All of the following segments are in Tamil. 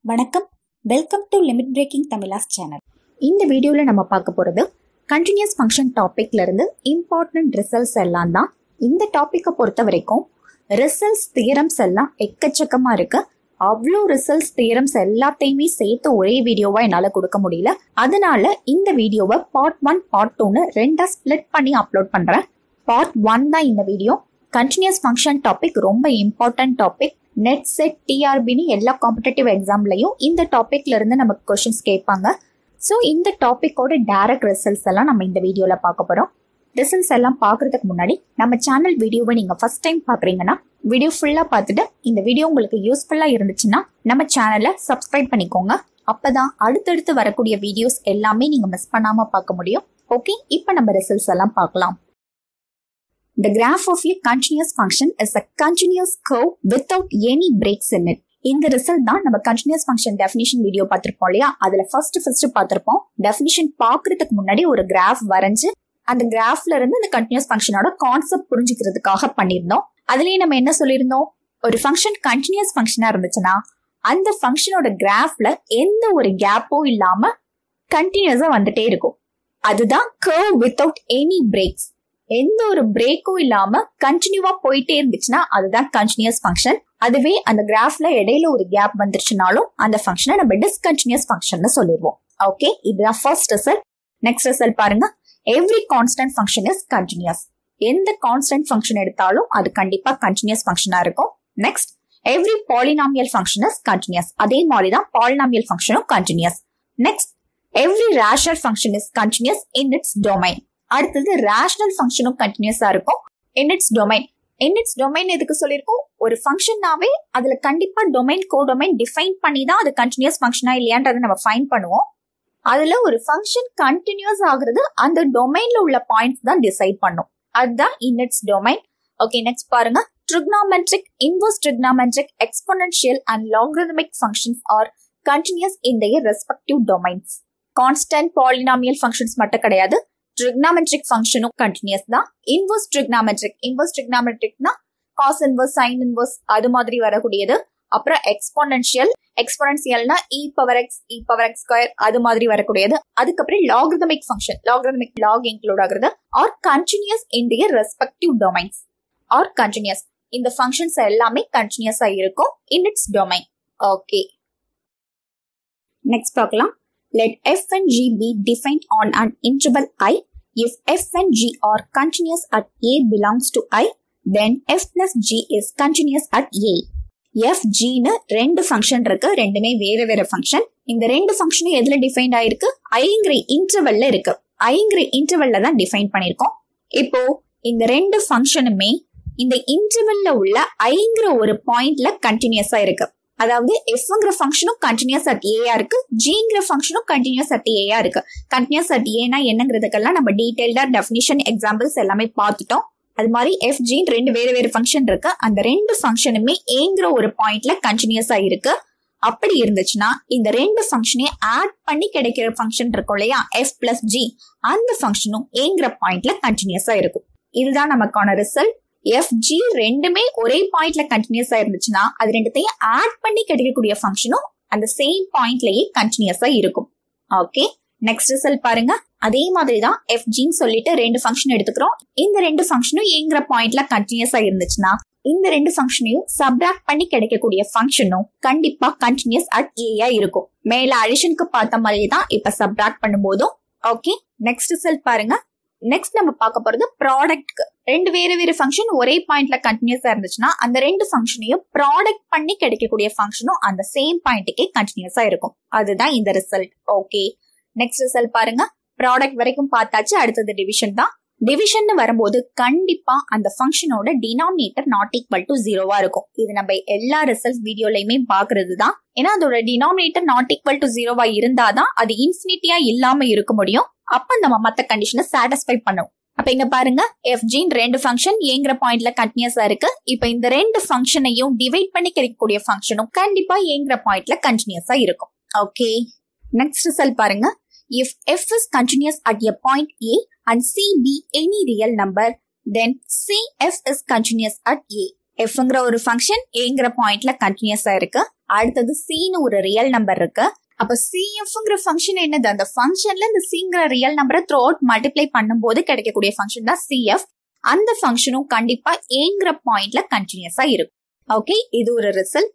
வணக்கம் welcome to limit breaking Tamilas channel இந்த வீடியோவில் நம்ம பார்க்க போகிறது கண்டினியூஸ் ஃபங்க்ஷன் டாபிக்ல இருந்து இம்பார்ட்டன்ட் ரிசல்ட்ஸ் எல்லாம் தான் இந்த டாப்பிக்கை பொறுத்த வரைக்கும் ரிசல்ட்ஸ் தியரம்ஸ் எல்லாம் எக்கச்சக்கமாக இருக்கு அவ்வளோ ரிசல்ட்ஸ் தியரம்ஸ் எல்லாத்தையுமே சேர்த்து ஒரே வீடியோவா என்னால் கொடுக்க முடியல அதனால இந்த வீடியோவை பார்ட் ஒன் பார்ட் டூன்னு ரெண்டாக ஸ்ப்ளிட் பண்ணி அப்லோட் பண்ணுறேன் பார்ட் ஒன் தான் இந்த வீடியோ கண்டினியூஸ் ஃபங்க்ஷன் டாபிக் ரொம்ப இம்பார்ட்டன்ட் டாபிக் நெட் செட் டிஆர்பின்னு எல்லா காம்படேட்டிவ் எக்ஸாம்லையும் இந்த டாபிக்ல இருந்து நமக்கு கொஷின்ஸ் கேட்பாங்க ஸோ இந்த டாப்பிக்கோட டைரக்ட் ரிசல்ட்ஸ் எல்லாம் நம்ம இந்த வீடியோவில் பார்க்க போகிறோம் ரிசல்ட்ஸ் எல்லாம் பார்க்கறதுக்கு முன்னாடி நம்ம சேனல் வீடியோவை நீங்கள் ஃபர்ஸ்ட் டைம் பார்க்குறீங்கன்னா வீடியோ ஃபுல்லாக பார்த்துட்டு இந்த வீடியோ உங்களுக்கு யூஸ்ஃபுல்லாக இருந்துச்சுன்னா நம்ம சேனலை சப்ஸ்கிரைப் பண்ணிக்கோங்க அப்பதான் அடுத்தடுத்து வரக்கூடிய வீடியோஸ் எல்லாமே நீங்கள் மிஸ் பண்ணாமல் பார்க்க முடியும் ஓகே இப்போ நம்ம ரிசல்ட்ஸ் எல்லாம் பார்க்கலாம் The graph of a continuous function is a continuous curve without any breaks in it. இந்த ரிசல்ட் தான் நம்ம கண்டினியூஸ் ஃபங்க்ஷன் டெஃபினிஷன் வீடியோ பார்த்திருப்போம் இல்லையா அதுல ஃபர்ஸ்ட் ஃபர்ஸ்ட் பார்த்திருப்போம் டெஃபினிஷன் பாக்குறதுக்கு முன்னாடி ஒரு கிராஃப் வரைஞ்சு அந்த கிராஃப்ல இருந்து அந்த கண்டினியூஸ் ஃபங்க்ஷனோட கான்செப்ட் புரிஞ்சுக்கிறதுக்காக பண்ணியிருந்தோம் அதுலயே நம்ம என்ன சொல்லியிருந்தோம் ஒரு ஃபங்க்ஷன் கண்டினியூஸ் ஃபங்க்ஷனா இருந்துச்சுன்னா அந்த ஃபங்க்ஷனோட கிராஃப்ல எந்த ஒரு கேப்பும் இல்லாம கண்டினியூஸா வந்துட்டே இருக்கும் அதுதான் கர்வ் வித்தவுட் எனி பிரேக்ஸ் எந்த ஒரு பிரேக்கும் இல்லாம கண்டினியூவா போயிட்டே இருந்துச்சுன்னா அதுதான் கண்டினியூஸ் ஃபங்க்ஷன் அதுவே அந்த கிராஃப்ல இடையில ஒரு கேப் வந்துருச்சுனாலும் அந்த ஃபங்க்ஷனை நம்ம டிஸ்கண்டினியூஸ் ஃபங்க்ஷன் சொல்லிடுவோம் ஓகே இதுதான் ஃபர்ஸ்ட் ரிசல்ட் நெக்ஸ்ட் ரிசல்ட் பாருங்க every constant function is continuous எந்த கான்ஸ்டன்ட் ஃபங்க்ஷன் எடுத்தாலும் அது கண்டிப்பா கண்டினியூஸ் ஃபங்க்ஷனா இருக்கும் next every polynomial function is continuous அதே மாதிரி தான் பாலினாமியல் ஃபங்க்ஷனும் continuous next every rational function is continuous in its domain அடுத்தது ரேஷனல் ஃபங்க்ஷனும் கண்டினியூஸா இருக்கும் in its domain in its domain எதுக்கு சொல்லியிருக்கோம் ஒரு ஃபங்க்ஷன்னாவே அதுல கண்டிப்பா டொமைன் கோ டொமைன் டிஃபைன் பண்ணி தான் அது கண்டினியூஸ் ஃபங்க்ஷனா இல்லையான்றதை நம்ம ஃபைன் பண்ணுவோம் அதுல ஒரு ஃபங்க்ஷன் கண்டினியூஸ் ஆகுறது அந்த டொமைன்ல உள்ள பாயிண்ட்ஸ் தான் டிசைட் பண்ணும் அதுதான் in its domain okay next பாருங்க trigonometric inverse trigonometric exponential and logarithmic functions are continuous in their respective domains constant polynomial functions மட்டும் கிடையாது ட்ரிக்னாமெட்ரிக் ஃபங்க்ஷனும் கண்டினியூஸ் தான் இன்வர்ஸ் ட்ரிக்னாமெட்ரிக் இன்வர்ஸ் ட்ரிக்னாமெட்ரிக்னா காஸ் இன்வர்ஸ் சைன் இன்வர்ஸ் அது மாதிரி வரக்கூடியது அப்புறம் எக்ஸ்போனன்ஷியல் எக்ஸ்போனன்சியல்னா e power x e power x square அது மாதிரி வரக்கூடியது அதுக்கப்புறம் logarithmic function logarithmic log include ஆகுறது are continuous in their respective domains are continuous இந்த ஃபங்க்ஷன்ஸ் எல்லாமே கண்டினியூஸா இருக்கும் in its domain okay next பார்க்கலாம் let f and g be defined on an interval i. If f and g are continuous at a belongs to i, then f plus g is continuous at a. f gன்னு ரெண்டு ஃபங்க்ஷன் இருக்கு ரெண்டுமே வேற வேற ஃபங்க்ஷன் இந்த ரெண்டு ஃபங்க்ஷனும் எதுல டிஃபைன் ஆயிருக்கு ஐங்கிற இன்டர்வல்ல இருக்கு ஐங்கிற இன்டர்வல்ல தான் டிஃபைன் பண்ணிருக்கோம் இப்போ இந்த ரெண்டு ஃபங்க்ஷனுமே இந்த இன்டர்வல்ல உள்ள ஐங்கிற ஒரு பாயிண்ட்ல கண்டினியூஸா இருக்கு அதாவது எஃப்ங்கிற ஃபங்க்ஷனும் கண்டினியூஸ் அட் ஏயா இருக்கு ஜிங்கிற ஃபங்க்ஷனும் கண்டினியூஸ் அட் ஏயா இருக்கு கண்டினியூஸ் அட் ஏனா என்னங்கிறதுக்கெல்லாம் நம்ம டீடைல்டா டெஃபினிஷன் எக்ஸாம்பிள்ஸ் எல்லாமே பார்த்துட்டோம் அது மாதிரி எஃப் ஜின் ரெண்டு வேற வேற ஃபங்க்ஷன் இருக்கு அந்த ரெண்டு ஃபங்க்ஷனுமே ஏங்கிற ஒரு பாயிண்ட்ல கண்டினியூஸா இருக்கு அப்படி இருந்துச்சுன்னா இந்த ரெண்டு ஃபங்க்ஷனையும் ஆட் பண்ணி கிடைக்கிற ஃபங்க்ஷன் இருக்கும் இல்லையா எஃப் பிளஸ் ஜி அந்த ஃபங்க்ஷனும் ஏங்கிற பாயிண்ட்ல கண்டினியூஸா இருக்கும் இதுதான் நமக்கான ரிசல்ட் எஃப் ஜி ரெண்டுமே ஒரே பாயிண்ட்ல கண்டினியூஸா இருந்துச்சுன்னா அது ரெண்டுத்தையும் ஆட் பண்ணி கிடைக்கக்கூடிய ஃபங்க்ஷனும் அந்த சேம் பாயிண்ட்லயே கண்டினியூஸா இருக்கும் ஓகே நெக்ஸ்ட் ரிசல்ட் பாருங்க அதே மாதிரி தான் எஃப் ஜின்னு சொல்லிட்டு ரெண்டு ஃபங்க்ஷன் எடுத்துக்கிறோம் இந்த ரெண்டு ஃபங்க்ஷனும் ஏங்கிற பாயிண்ட்ல கண்டினியூஸா இருந்துச்சுன்னா இந்த ரெண்டு ஃபங்க்ஷனையும் சப்ராக்ட் பண்ணி கிடைக்கக்கூடிய ஃபங்க்ஷனும் கண்டிப்பா கண்டினியூஸ் அட் ஏயா இருக்கும் மேல அடிஷனுக்கு பார்த்த மாதிரி தான் இப்ப சப்ராக்ட் பண்ணும்போதும் ஓகே நெக்ஸ்ட் ரிசல்ட் பாருங்க நெக்ஸ்ட் நம்ம பார்க்க போறது ப்ராடக்ட்க்கு ரெண்டு வேற வேற ஃபங்க்ஷன் ஒரே பாயிண்ட்ல கண்டினியூஸா இருந்துச்சுன்னா அந்த ரெண்டு ஃபங்க்ஷனையும் ப்ராடக்ட் பண்ணி கிடைக்கக்கூடிய ஃபங்க்ஷனும் அந்த சேம் பாயிண்ட்டுக்கே கண்டினியூஸா இருக்கும் அதுதான் இந்த ரிசல்ட் ஓகே நெக்ஸ்ட் ரிசல்ட் பாருங்க ப்ராடக்ட் வரைக்கும் பார்த்தாச்சு அடுத்தது டிவிஷன் தான் டிவிஷன் வரும்போது கண்டிப்பா அந்த ஃபங்க்ஷனோட டினாமினேட்டர் நாட் ஈக்குவல் டு ஜீரோவா இருக்கும் இது நம்ம எல்லா ரிசல்ட் வீடியோலயுமே பாக்குறது தான் ஏன்னா அதோட டினாமினேட்டர் நாட் ஈக்குவல் டு ஜீரோவா இருந்தாதான் அது இன்ஃபினிட்டியா இல்லாம இருக்க முடியும் அப்ப நம்ம மத்த கண்டிஷனை சாட்டிஸ்ஃபை பண்ணும் அப்ப இங்க பாருங்க எஃப் ஜின் ரெண்டு ஃபங்க்ஷன் ஏங்கிற பாயிண்ட்ல கண்டினியூஸா இருக்கு இப்ப இந்த ரெண்டு ஃபங்க்ஷனையும் டிவைட் பண்ணி கிடைக்கக்கூடிய ஃபங்க்ஷனும் கண்டிப்பா ஏங்கிற பாயிண்ட்ல கண்டினியூஸா இருக்கும் ஓகே நெக்ஸ்ட் ரிசல்ட் பாருங்க if f is continuous at a point a and c be any real number then cf is continuous at a fங்கிற ஒரு ஃபங்க்ஷன் ஏங்கிற பாயிண்ட்ல கண்டினியூஸா இருக்கு அடுத்தது சின்னு ஒரு ரியல் நம்பர் இருக்கு அப்ப சிஎஃப்ங்கிற ஃபங்க்ஷன் என்னது அந்த ஃபங்க்ஷன்ல இந்த சிங்கிற ரியல் நம்பரை த்ரூ அவுட் மல்டிப்ளை பண்ணும்போது கிடைக்கக்கூடிய ஃபங்க்ஷன் தான் சிஎஃப் அந்த ஃபங்க்ஷனும் கண்டிப்பா ஏங்கிற பாயிண்ட்ல கண்டினியூஸா இருக்கும் ஓகே இது ஒரு ரிசல்ட்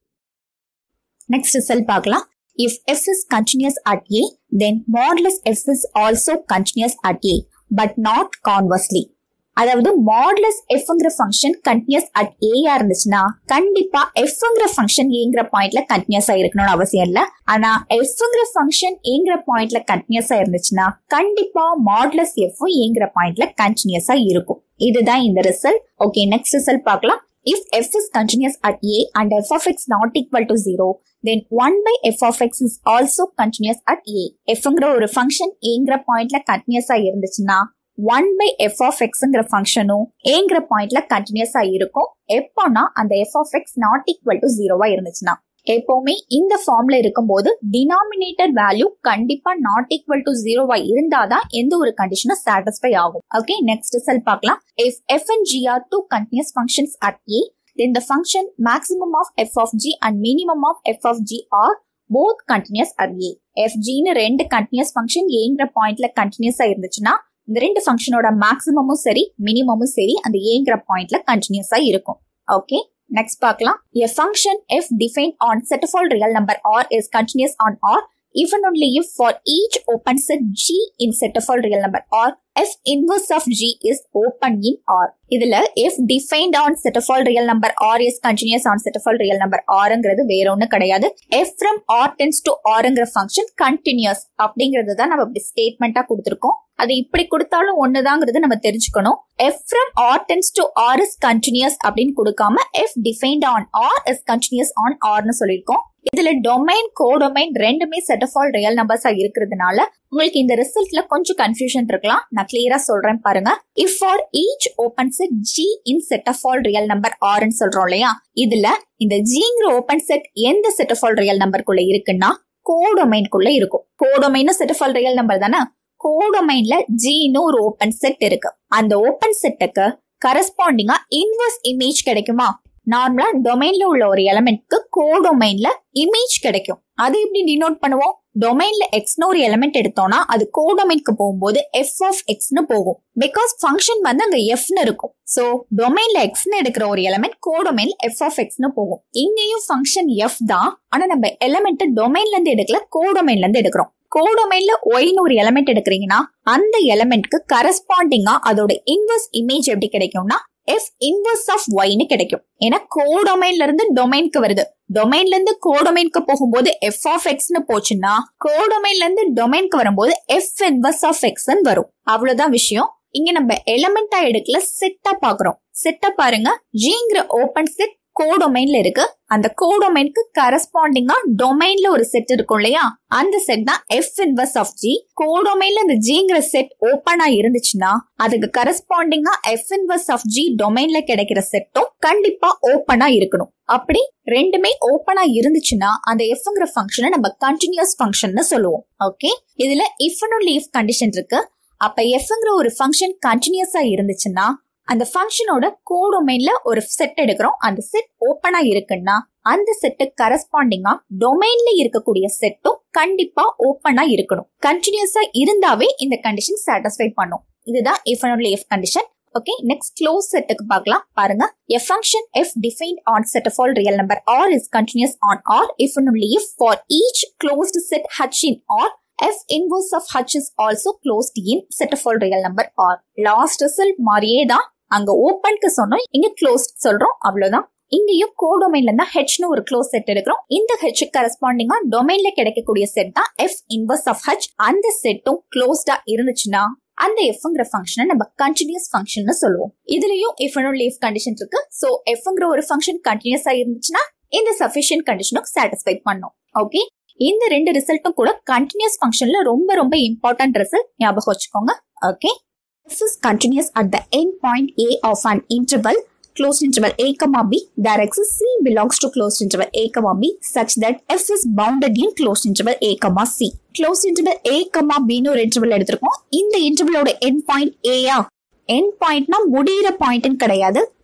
நெக்ஸ்ட் ரிசல்ட் பார்க்கலாம் if f is continuous at a then modulus f is also continuous at a but not conversely அதாவது மாடலஸ் எஃப்ங்கிற ஃபங்க்ஷன் கண்டினியூஸ் அட் ஏயா இருந்துச்சுன்னா கண்டிப்பா எஃப்ங்கிற ஃபங்க்ஷன் ஏங்கிற பாயிண்ட்ல கண்டினியூஸா இருக்கணும்னு அவசியம் இல்ல ஆனா எஃப்ங்கிற ஃபங்க்ஷன் ஏங்கிற பாயிண்ட்ல கண்டினியூஸா இருந்துச்சுன்னா கண்டிப்பா மாடலஸ் எஃப்பும் ஏங்கிற பாயிண்ட்ல கண்டினியூஸா இருக்கும் இதுதான் இந்த ரிசல்ட் ஓகே நெக்ஸ்ட் ரிசல்ட் பார்க்கலாம் if f is continuous at a and f of x not equal to zero then one by f of x is also continuous at a எஃப்ங்கிற ஒரு ஃபங்க்ஷன் ஏங்கிற பாயிண்ட்ல கண்டினியூஸா இருந்துச்சுன்னா ஒன் பை எஃப் ஆஃப் எக்ஸ்ங்கிற ஃபங்க்ஷனும் ஏங்கிற பாயிண்ட்ல கண்டினியூஸா இருக்கும் எப்போனா அந்த f of x not equal to ஜீரோவா இருந்துச்சுன்னா எப்பவுமே இந்த ஃபார்ம்ல இருக்கும்போது டினாமினேட்டர் வேல்யூ கண்டிப்பா நாட் ஈக்குவல் டு ஜீரோவா இருந்தாதான் எந்த ஒரு கண்டிஷனும் சாட்டிஸ்ஃபை ஆகும் ஓகே நெக்ஸ்ட் ரிசல்ட் பார்க்கலாம் if f and g are two continuous functions at a then the function maximum of f of g and minimum of f of g are both continuous at a fg னு ரெண்டு கண்டினியூஸ் ஃபங்க்ஷன் ஏங்கிற பாயிண்ட்ல கண்டினியூஸா இருந்துச்சுன்னா இந்த ரெண்டு ஃபங்க்ஷனோட மேக்ஸிமமும் சரி மினிமமும் சரி அந்த ஏங்கிற பாயிண்ட்ல கண்டினியூஸா இருக்கும் ஓகே நெக்ஸ்ட் பார்க்கலாம் a function f defined on set of all real number r is continuous on r if and only if for each open set g in set of all real number r f inverse of g is open in r இதுல if defined on set of all real number r is continuous on set of all real number rங்கிறது வேற ஒண்ணு கிடையாது f from r tends to rங்கிற ஃபங்க்ஷன் continuous அப்படிங்கிறது தான் நம்ம இப்படி ஸ்டேட்மெண்டா கொடுத்திருக்கோம் அது இப்படி கொடுத்தாலும் ஒண்ணுதாங்கிறது நம்ம தெரிஞ்சுக்கணும் f from r tends to r is continuous அப்படின்னு கொடுக்காம f defined on r is continuous on rனு சொல்லியிருக்கோம் இதுல டொமைன் கோடொமைன் ரெண்டுமே செட் ஆஃப் ஆல் ரியல் நம்பர்ஸா இருக்கிறதுனால உங்களுக்கு இந்த ரிசல்ட்ல கொஞ்சம் கன்ஃபியூஷன் இருக்கலாம் நான் கிளியரா சொல்றேன் பாருங்க if for each open set g in set of all real number ஆர்னு சொல்றோம் இல்லையா இதுல இந்த ஜிங்கிற ஓபன் செட் எந்த செட் ஆஃப் ஆல் ரியல் நம்பருக்குள்ள இருக்குன்னா கோடொமைன்குள்ள இருக்கும் codomain set of all real number தானே கோடொமைன்ல ஜின்னு ஒரு ஓபன் செட் இருக்கு அந்த ஓபன் செட்டுக்கு கரஸ்பாண்டிங்கா இன்வர்ஸ் இமேஜ் கிடைக்குமா நார்மலா டொமைன்ல உள்ள ஒரு எலமெண்ட்க்கு கோடொமைன்ல இமேஜ் கிடைக்கும் அது எப்படி டினோட் பண்ணுவோம் டொமைன்ல எக்ஸ்னு ஒரு எலமெண்ட் எடுத்தோம்னா அது கோடொமைனுக்கு போகும்போது எஃப் ஆஃப் எக்ஸ்னு போகும் பிகாஸ் ஃபங்க்ஷன் வந்து அங்க எஃப்னு இருக்கும் சோ டொமைன்ல எக்ஸ்னு எடுக்கிற ஒரு எலமெண்ட் கோடொமைன் எஃப் ஆஃப் எக்ஸ்னு போகும் இங்கேயும் ஃபங்க்ஷன் எஃப் தான் ஆனா நம்ம எலமெண்ட் டொமைன்ல இருந்து எடுக்கல கோடொமைன்ல இருந்து எடுக்கிறோம் கோடொமைன்ல ஒய்னு ஒரு எலமெண்ட் எடுக்கிறீங்கன்னா அந்த எலமெண்ட்க்கு கரஸ்பாண்டிங்கா அதோட இன்வர்ஸ் இமேஜ் எப்படி கிடைக்கும்னா எஃப் இன்வர்ஸ் ஆஃப் ஒய்னு கிடைக்கும் ஏன்னா கோடொமைன்ல இருந்து டொமைனுக்கு வருது டொமைன்ல இருந்து கோடொமைனுக்கு போகும்போது எஃப் ஆஃப் எக்ஸ்னு போச்சுன்னா கோடொமைன்ல இருந்து டொமைனுக்கு வரும்போது எஃப் இன்வர்ஸ் ஆஃப் எக்ஸ் வரும் அவ்வளவுதான் விஷயம் இங்க நம்ம எலமெண்டா எடுக்கல செட்டா பாக்குறோம் செட்டா பாருங்க ஜிங்கிற ஓபன் செட் கோடொமைன்ல இருக்கு அந்த கோடொமைனுக்கு கரஸ்பாண்டிங்கா டொமைன்ல ஒரு செட் இருக்கும் இல்லையா அந்த செட் தான் எஃப் இன்வர்ஸ் ஆஃப் ஜி கோடொமைன்ல இந்த ஜிங்கிற செட் ஓப்பனா இருந்துச்சுன்னா அதுக்கு கரஸ்பாண்டிங்கா எஃப் இன்வர்ஸ் ஆஃப் ஜி டொமைன்ல கிடைக்கிற செட்டும் கண்டிப்பா ஓப்பனா இருக்கணும் அப்படி ரெண்டுமே ஓப்பனா இருந்துச்சுன்னா அந்த எஃப்ங்கிற ஃபங்க்ஷனை நம்ம கண்டினியூஸ் ஃபங்க்ஷன் சொல்லுவோம் ஓகே இதுல இஃப் லீஃப் கண்டிஷன் இருக்கு அப்ப எஃப்ங்கிற ஒரு ஃபங்க்ஷன் கண்டினியூஸா இருந்துச்சுன்னா அந்த ஃபங்க்ஷனோட கோடொமைன்ல ஒரு செட் எடுக்கிறோம் அந்த செட் ஓப்பனா இருக்குன்னா அந்த செட்டு கரஸ்பாண்டிங்கா டொமைன்ல இருக்கக்கூடிய செட்டும் கண்டிப்பா ஓப்பனா இருக்கணும் கண்டினியூஸா இருந்தாவே இந்த கண்டிஷன் சாட்டிஸ்ஃபை பண்ணும் இதுதான் if and f condition okay next close செட்டுக்கு பார்க்கலாம் பாருங்க a function f defined on set of all real number r is continuous on r if and only if for each closed set h in r f inverse of h is also closed in set of all real number r last result மாதிரியே தான் அங்க ஓப்பனுக்கு சொன்னோம் இங்க க்ளோஸ்ட் சொல்றோம் அவ்வளவுதான் இங்கேயும் கோடொமைன்ல இருந்தா ஹெச்னு ஒரு க்ளோஸ் செட் எடுக்கிறோம் இந்த ஹெச் கரஸ்பாண்டிங்கா டொமைன்ல கிடைக்கக்கூடிய செட் தான் எஃப் இன்வர்ஸ் ஆஃப் ஹெச் அந்த செட்டும் க்ளோஸ்டா இருந்துச்சுன்னா அந்த எஃப்ங்கிற ஃபங்க்ஷனை நம்ம கண்டினியூஸ் ஃபங்க்ஷன் சொல்லுவோம் இதுலயும் இஃப் லீஃப் கண்டிஷன் இருக்கு சோ எஃப்ங்கிற ஒரு ஃபங்க்ஷன் கண்டினியூஸா இருந்துச்சுன்னா இந்த சஃபிஷியன்ட் கண்டிஷனும் சாட்டிஸ்ஃபை பண்ணும் ஓகே இந்த ரெண்டு ரிசல்ட்டும் கூட கண்டினியூஸ் ஃபங்க்ஷன்ல ரொம்ப ரொம்ப இம்பார்ட்டன்ட் ரிசல்ட் ஞாபகம் வச்சுக்கோங்க okay This is continuous at the end point A of an interval closed interval a comma b there exists c belongs to closed interval a comma b such that f is bounded in closed interval a comma c closed interval a comma b னு ஒரு interval எடுத்திருக்கோம் இந்த intervalோட end point a yeah end பாயிண்ட்னா முடியிற பாயிண்ட்னு கிடையாது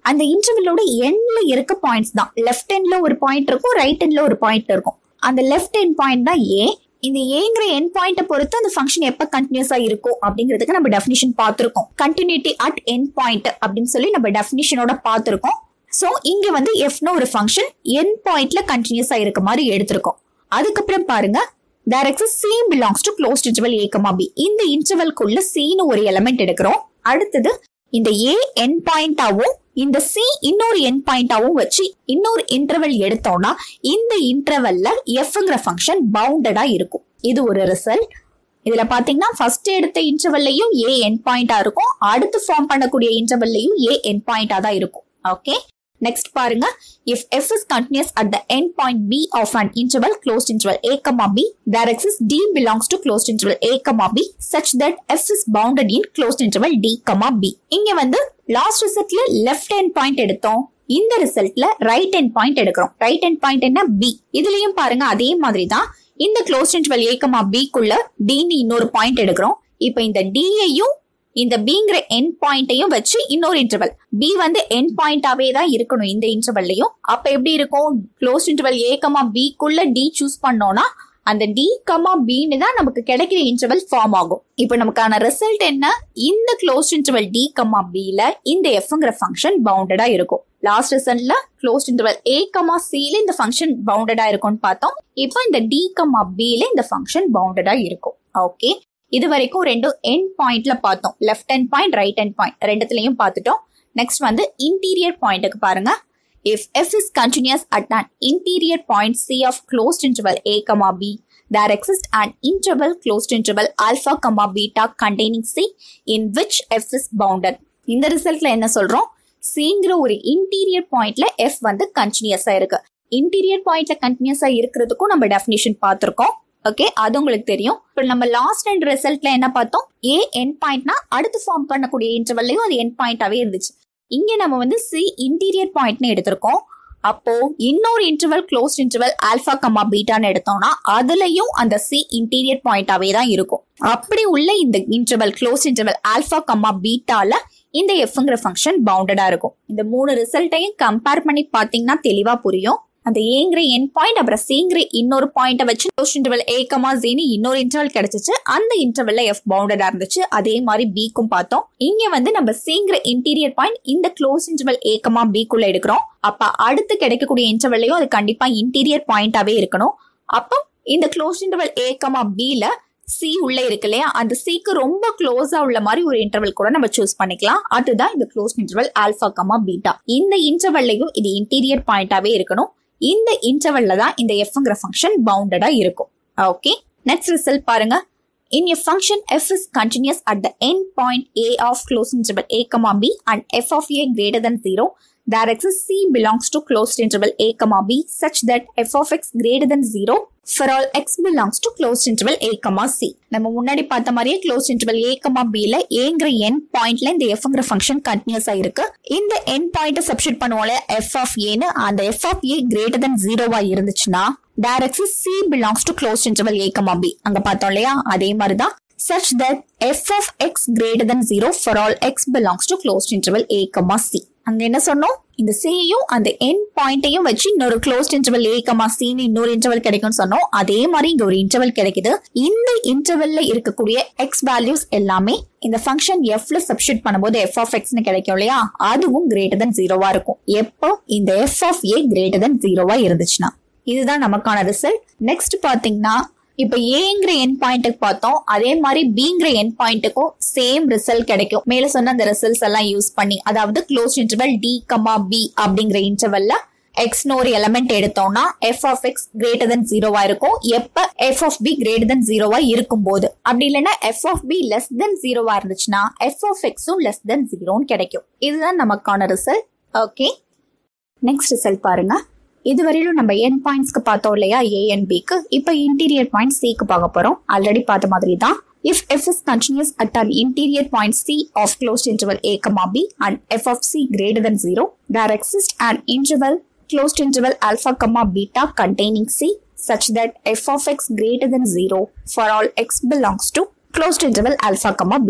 அந்த இன்டர்வலோட எண்ட்ல இருக்க பாயிண்ட்ஸ் தான் லெஃப்ட் எண்ட்ல ஒரு பாயிண்ட் இருக்கும் ரைட் எண்ட்ல ஒரு பாயிண்ட் இருக்கும் அந்த லெஃப்ட் எண்ட் பாயிண்ட் தான் ஏ இந்த ஏங்கிற எண்ட் பாயிண்ட்டை பொறுத்து அந்த ஃபங்க்ஷன் எப்ப கண்டினியூஸா இருக்கும் அப்படிங்கிறதுக்கு நம்ம டெஃபினிஷன் பார்த்திருக்கோம் கண்டினியூட்டி அட் எண்ட் பாயிண்ட் அப்படின்னு சொல்லி நம்ம டெஃபினிஷனோட பார்த்திருக்கோம் சோ இங்க வந்து எஃப்னு ஒரு ஃபங்க்ஷன் எண்ட் பாயிண்ட்ல கண்டினியூஸா இருக்க மாதிரி எடுத்திருக்கோம் அதுக்கப்புறம் பாருங்க there x c belongs to close interval a comma b இந்த இன்டர்வல்குள்ள சின்னு ஒரு எலமெண்ட் எடுக்கிறோம் அடுத்தது இந்த ஏ என் பாயிண்டாவும் இந்த சி இன்னொரு என் பாயிண்டாவும் வச்சு இன்னொரு இன்டர்வல் எடுத்தோம்னா இந்த இன்டர்வல்ல எஃப்ங்கிற ஃபங்க்ஷன் பவுண்டடா இருக்கும் இது ஒரு ரிசல்ட் இதுல பாத்தீங்கன்னா ஃபர்ஸ்ட் எடுத்த இன்டர்வல்லையும் ஏ என் பாயிண்டா இருக்கும் அடுத்து ஃபார்ம் பண்ணக்கூடிய இன்டர்வல்லையும் ஏ என் பாயிண்டா தான் இருக்கும் ஓகே நெக்ஸ்ட் பாருங்க if f is continuous at the end point b of an interval closed interval a comma b there exists d belongs to closed interval a comma b such that f is bounded in closed interval d comma b இங்க வந்து லாஸ்ட் ரிசல்ட்ல லெஃப்ட் ஹேண்ட் பாயிண்ட் எடுத்தோம் இந்த ரிசல்ட்ல ரைட் ஹேண்ட் பாயிண்ட் எடுக்கிறோம் ரைட் ஹேண்ட் பாயிண்ட் என்ன b இதுலயும் பாருங்க அதே மாதிரி தான் இந்த close interval a comma b குள்ள d ன்னு இன்னொரு பாயிண்ட் எடுக்கிறோம் இப்போ இந்த d யையும் இந்த பிங்கிற என் பாயிண்ட்டையும் வச்சு இன்னொரு இன்டர்வல் பி வந்து என் பாயிண்டாவே தான் இருக்கணும் இந்த இன்டர்வல்லையும் அப்ப எப்படி இருக்கும் க்ளோஸ் இன்டர்வல் ஏ கமா பிக்குள்ள டி சூஸ் பண்ணோம்னா அந்த டி கமா பின்னு தான் நமக்கு கிடைக்கிற இன்டர்வல் ஃபார்ம் ஆகும் இப்போ நமக்கான ரிசல்ட் என்ன இந்த க்ளோஸ் இன்டர்வல் டி கமா பில இந்த எஃப்ங்கிற ஃபங்க்ஷன் பவுண்டடா இருக்கும் லாஸ்ட் ரிசல்ட்ல க்ளோஸ் இன்டர்வல் ஏ கமா சில இந்த ஃபங்க்ஷன் பவுண்டடா இருக்கும்னு பார்த்தோம் இப்போ இந்த டி கமா பில இந்த ஃபங்க்ஷன் பவுண்டடா இருக்கும் ஓகே இது வரைக்கும் ரெண்டும் எண்ட் பாயிண்ட்ல பார்த்தோம் left hand point right hand point ரெண்டுத்துலயும் பார்த்துட்டோம் நெக்ஸ்ட் வந்து இன்டீரியர் பாயிண்ட்டுக்கு பாருங்க if f is continuous at an interior point c of closed interval a comma b there exists an interval closed interval alpha comma beta containing c in which f is bounded இந்த ரிசல்ட்ல என்ன சொல்றோம் சிங்கிற ஒரு இன்டீரியர் பாயிண்ட்ல எஃப் வந்து கண்டினியூஸா இருக்கு இன்டீரியர் பாயிண்ட்ல கண்டினியூஸா இருக்கிறதுக்கும் நம்ம டெஃபினிஷன் பார்த்திருக்கோம் ஓகே அது உங்களுக்கு தெரியும் இப்போ நம்ம லாஸ்ட் அண்ட் ரிசல்ட்ல என்ன பார்த்தோம் ஏ என் பாயிண்ட்னா அடுத்து ஃபார்ம் பண்ணக்கூடிய இன்டர்வல்லையும் அது என் பாயிண்டாவே இருந்துச்சு இங்க நம்ம வந்து சி இன்டீரியர் பாயிண்ட்னு எடுத்திருக்கோம் அப்போ இன்னொரு interval close interval alpha comma பீட்டான்னு எடுத்தோம்னா அதுலயும் அந்த சி இன்டீரியர் பாயிண்டாவே தான் இருக்கும் அப்படி உள்ள இந்த interval close interval alpha comma பீட்டால இந்த எஃப்ங்கிற ஃபங்க்ஷன் பவுண்டடா இருக்கும் இந்த மூணு ரிசல்ட்டையும் கம்பேர் பண்ணி பாத்தீங்கன்னா தெளிவா புரியும் அந்த ஏங்கிற என் பாயிண்ட் அப்புறம் சேங்கிற இன்னொரு பாயிண்ட வச்சு க்ளோஸ் இன்டர்வல் ஏ கமா ஜேன்னு இன்னொரு இன்டர்வல் கிடைச்சிச்சு அந்த இன்டர்வல்ல எஃப் பவுண்டடா இருந்துச்சு அதே மாதிரி பிக்கும் பார்த்தோம் இங்க வந்து நம்ம சேங்கிற இன்டீரியர் பாயிண்ட் இந்த க்ளோஸ் இன்டர்வல் ஏ கமா பிக்குள்ள எடுக்கிறோம் அப்ப அடுத்து கிடைக்கக்கூடிய இன்டர்வல்லையும் அது கண்டிப்பா இன்டீரியர் பாயிண்டாவே இருக்கணும் அப்போ இந்த க்ளோஸ் இன்டர்வல் ஏ கமா பில சி உள்ள இருக்கு இல்லையா அந்த சிக்கு ரொம்ப க்ளோஸா உள்ள மாதிரி ஒரு இன்டர்வல் கூட நம்ம சூஸ் பண்ணிக்கலாம் அதுதான் இந்த close interval alpha comma beta இந்த இன்டர்வல்லையும் இது இன்டீரியர் பாயிண்டாவே இருக்கணும் இந்த இன்டர்வல்ல தான் இந்த எஃப்ங்கிற ஃபங்க்ஷன் பவுண்டடா இருக்கும் ஓகே நெக்ஸ்ட் ரிசல்ட் பாருங்க In a function f is continuous at the end point a of closed interval a comma b and f of a greater than 0, there exists c belongs to closed interval a comma b such that f of x greater than 0 for all x belongs to closed interval a comma c. நம்ம முன்னாடி பார்த்த மாதிரியே closed interval a comma b ல ஏங்கிற end பாயிண்ட்ல இந்த fங்கிற ஃபங்க்ஷன் கண்டினியூஸா இருக்கு இந்த end பாயிண்ட சப்ஸ்டிட் பண்ணுவோம்ல f of a னு அந்த f of a greater than 0 வா இருந்துச்சுன்னா direct c belongs to close interval a comma b அங்க பார்த்தோம் இல்லையா அதே மாதிரி தான் such that f of x greater than 0 for all x belongs to closed interval a comma c அங்க என்ன சொன்னோம் இந்த சேயும் அந்த என் பாயிண்ட்டையும் வச்சு இன்னொரு க்ளோஸ்ட் இன்டர்வல் ஏ கமா சின்னு இன்னொரு இன்டர்வல் கிடைக்கும்னு சொன்னோம் அதே மாதிரி இங்க ஒரு இன்டர்வல் கிடைக்குது இந்த இன்டர்வல்ல இருக்கக்கூடிய எக்ஸ் வேல்யூஸ் எல்லாமே இந்த ஃபங்க்ஷன் எஃப்ல சப்ஸ்டிட் பண்ணும்போது எஃப் ஆஃப் எக்ஸ்னு கிடைக்கும் இல்லையா அதுவும் கிரேட்டர் தன் ஜீரோவா இருக்கும் எப்போ இந்த f of a greater than ஜீரோவா இருந்துச்சுன்னா இதுதான் நமக்கான ரிசல்ட் நெக்ஸ்ட் பாத்தீங்கன்னா இப்ப ஏங்கிற என் பாயிண்ட்டுக்கு பார்த்தோம் அதே மாதிரி பிங்கிற என் பாயிண்ட்டுக்கும் சேம் ரிசல்ட் கிடைக்கும் மேல சொன்ன அந்த ரிசல்ட்ஸ் எல்லாம் யூஸ் பண்ணி அதாவது close interval d comma b அப்படிங்கிற இன்டர்வல்ல எக்ஸ்னு ஒரு எலமெண்ட் எடுத்தோம்னா f of x greater than ஜீரோவா இருக்கும் எப்ப f of b greater than ஜீரோவா இருக்கும் போது அப்படி இல்லைன்னா f of b less than ஜீரோவா இருந்துச்சுன்னா எஃப் ஆஃப் எக்ஸும் லெஸ் தென் ஜீரோன்னு கிடைக்கும் இதுதான் நமக்கான ரிசல்ட் ஓகே நெக்ஸ்ட் ரிசல்ட் பாருங்க இதுவரையிலும் நம்ம என் பாயிண்ட்ஸ்க்கு பார்த்தோம் இல்லையா ஏ அண்ட் பிக்கு இப்போ இன்டீரியர் பாயிண்ட் சிக்கு பார்க்க போறோம் ஆல்ரெடி பார்த்த மாதிரி தான் if f is continuous at an interior point c of closed interval a comma b and f of c greater than 0 there exists an interval closed interval alpha comma beta containing c such that f of x greater than 0 for all x belongs to closed interval alpha comma beta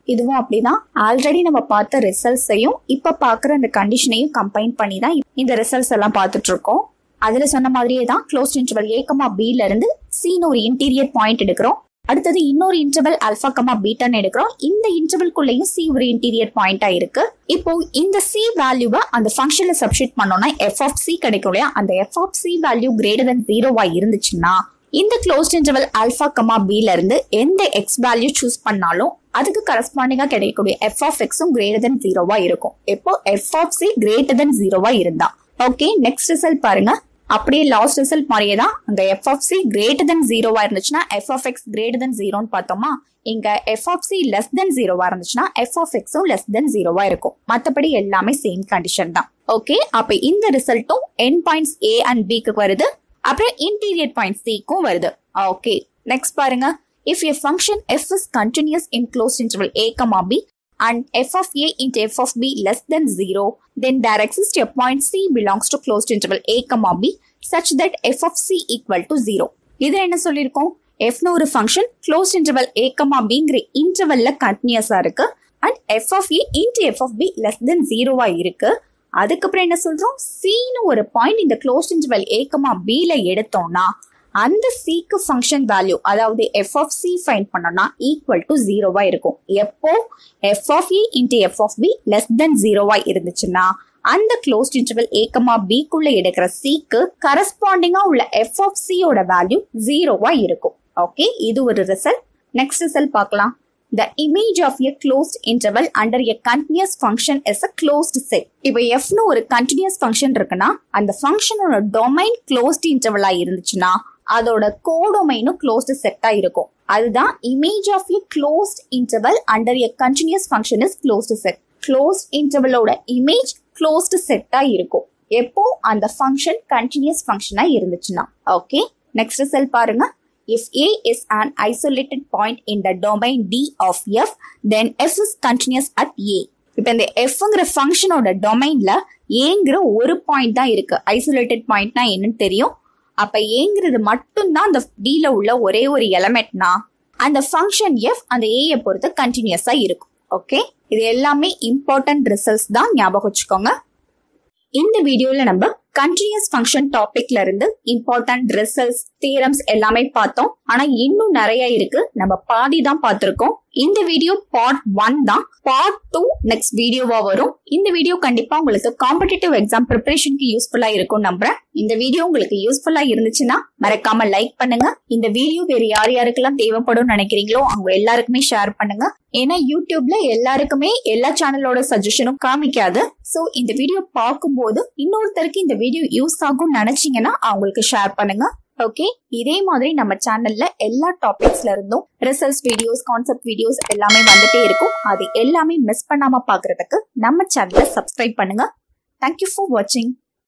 இதுவும் அப்படிதான் ஆல்ரெடி நம்ம பார்த்த ரிசல்ட்ஸையும் இப்ப பாக்குற அந்த கண்டிஷனையும் கம்பைன் பண்ணி தான் இந்த ரிசல்ட்ஸ் எல்லாம் பார்த்துட்டு இருக்கோம் அதுல சொன்ன மாதிரியே தான் க்ளோஸ் இன்டர்வல் ஏகமா பில இருந்து சின்னு ஒரு இன்டீரியர் பாயிண்ட் எடுக்கிறோம் அடுத்தது இன்னொரு இன்டர்வல் அல்பா கமா பீட்டான்னு எடுக்கிறோம் இந்த இன்டர்வல்குள்ளேயும் சி ஒரு இன்டீரியர் பாயிண்டா இருக்கு இப்போ இந்த சி வேல்யூவை அந்த ஃபங்க்ஷன்ல சப்ஸ்டிட் பண்ணோம்னா எஃப் ஆஃப் சி கிடைக்கும் இல்லையா அந்த f of c value greater than ஜீரோவா இருந்துச்சுன்னா இந்த க்ளோஸ்ட் இன்டர்வல் அல்பா கமா பில இருந்து எந்த எக்ஸ் வேல்யூ சூஸ் பண்ணாலும் அதுக்கு கரஸ்பாண்டிங்கா கிடைக்கக்கூடிய எஃப் ஆஃப் எக்ஸும் கிரேட்டர் தென் ஜீரோவா இருக்கும் இப்போ f of c greater than ஜீரோவா இருந்தா ஓகே நெக்ஸ்ட் ரிசல்ட் பாருங்க அப்படியே லாஸ்ட் ரிசல்ட் மாதிரியே தான் அங்க f of c greater than ஜீரோவா இருந்துச்சுன்னா f of x greater than ஜீரோன்னு பார்த்தோமா இங்க f of c less than ஜீரோவா இருந்துச்சுன்னா எஃப் ஆஃப் எக்ஸும் லெஸ் தென் ஜீரோவா இருக்கும் மத்தபடி எல்லாமே சேம் கண்டிஷன் தான் ஓகே அப்ப இந்த ரிசல்ட்டும் என் பாயிண்ட்ஸ் ஏ அண்ட் பிக்கு வருது அப்புறம் இன்டீரியர் பாயிண்ட் சிக்கும் வருது ஓகே நெக்ஸ்ட் பாருங்க if a function f is continuous in close interval a comma b and f of a into f of b less than 0, then there exists a point c belongs to closed interval a comma b such that f of c equal to 0. இது என்ன சொல்லியிருக்கோம் எஃப்னு ஒரு function close interval a comma பிங்கிற இன்டர்வல்ல கண்டினியூஸா இருக்கு and f of a into f of b less than ஜீரோவா இருக்கு அதுக்கப்புறம் என்ன சொல்றோம் சின்னு ஒரு பாயிண்ட் இந்த க்ளோஸ் இன்டர்வல் ஏ கமா பில எடுத்தோம்னா அந்த சிக்கு ஃபங்க்ஷன் வேல்யூ அதாவது எஃப் ஆஃப் சி ஃபைன் பண்ணோம்னா ஈக்குவல் டு ஜீரோவா இருக்கும் எப்போ f of a into f of b less than ஜீரோவா இருந்துச்சுன்னா அந்த க்ளோஸ்ட் இன்டர்வல் ஏக்கமா பிக்குள்ள எடுக்கிற சிக்கு கரஸ்பாண்டிங்கா உள்ள எஃப் ஆஃப் சியோட வேல்யூ ஜீரோவா இருக்கும் ஓகே இது ஒரு ரிசல்ட் நெக்ஸ்ட் ரிசல்ட் பார்க்கலாம் The image of a closed interval under a continuous function is a closed set. இப்போ எஃப்னு ஒரு கண்டினியூஸ் ஃபங்க்ஷன் இருக்குன்னா அந்த ஃபங்க்ஷனோட டொமைன் க்ளோஸ்ட் இன்டர்வலா இருந்துச்சுன்னா அதோட கோடொமைனும் க்ளோஸ்டு செட்டா இருக்கும் அதுதான் image of a closed interval under a continuous function is closed set closed இன்டர்வலோட இமேஜ் க்ளோஸ்டு செட்டா இருக்கும் எப்போ அந்த ஃபங்க்ஷன் கண்டினியூஸ் ஃபங்க்ஷனா இருந்துச்சுன்னா ஓகே நெக்ஸ்ட் செல் பாருங்க if a is an isolated point in the domain d of f then f is continuous at a இப்போ இந்த எஃப்ங்கிற ஃபங்க்ஷனோட டொமைன்ல ஏங்கிற ஒரு பாயிண்ட் தான் இருக்கு ஐசோலேட்டட் பாயிண்ட்னா என்னன்னு தெரியும் அப்ப ஏங்கிறது மட்டும்தான் அந்த டில உள்ள ஒரே ஒரு எலமெண்ட்னா அந்த ஃபங்க்ஷன் எஃப் அந்த ஏயை பொறுத்து கண்டினியூஸா இருக்கும் ஓகே இது எல்லாமே இம்பார்ட்டன்ட் ரிசல்ட்ஸ் தான் ஞாபகம் வச்சுக்கோங்க இந்த வீடியோல நம்ம கண்டினியூஸ் ஃபங்க்ஷன் டாபிக்ல இருந்து இம்பார்ட்டன்ட் ரிசல்ட்ஸ் தியரம்ஸ் எல்லாமே பார்த்தோம் ஆனா இன்னும் நிறைய இருக்கு நம்ம பாதி தான் பார்த்திருக்கோம் இந்த வீடியோ பார்ட் ஒன் தான் பார்ட் டூ நெக்ஸ்ட் வீடியோவா வரும் இந்த வீடியோ கண்டிப்பா உங்களுக்கு காம்படிட்டிவ் எக்ஸாம் ப்ரிப்பரேஷனுக்கு யூஸ்ஃபுல்லா இருக்கும் நம்புறேன் இந்த வீடியோ உங்களுக்கு யூஸ்ஃபுல்லா இருந்துச்சுன்னா மறக்காம லைக் பண்ணுங்க இந்த வீடியோ வேற யார் யாருக்கெல்லாம் தேவைப்படும் நினைக்கிறீங்களோ அவங்க எல்லாருக்குமே ஷேர் பண்ணுங்க ஏன்னா யூடியூப்ல எல்லாருக்குமே எல்லா சேனலோட சஜஷனும் காமிக்காது சோ இந்த வீடியோ பார்க்கும்போது இன்னொருத்தருக்கு இந்த வீடியோ யூஸ் ஆகும் நினைச்சீங்கன்னா அவங்களுக்கு ஷேர் பண்ணுங்க ஓகே இதே மாதிரி நம்ம சேனல்ல எல்லா டாபிக்ஸ்ல இருந்தும் ரிசல்ட்ஸ் வீடியோஸ் கான்செப்ட் வீடியோஸ் எல்லாமே வந்துட்டே இருக்கும் அது எல்லாமே மிஸ் பண்ணாம பாக்குறதுக்கு நம்ம சேனலை சப்ஸ்கிரைப் பண்ணுங்க தேங்க்யூ ஃபார் வாட்சிங்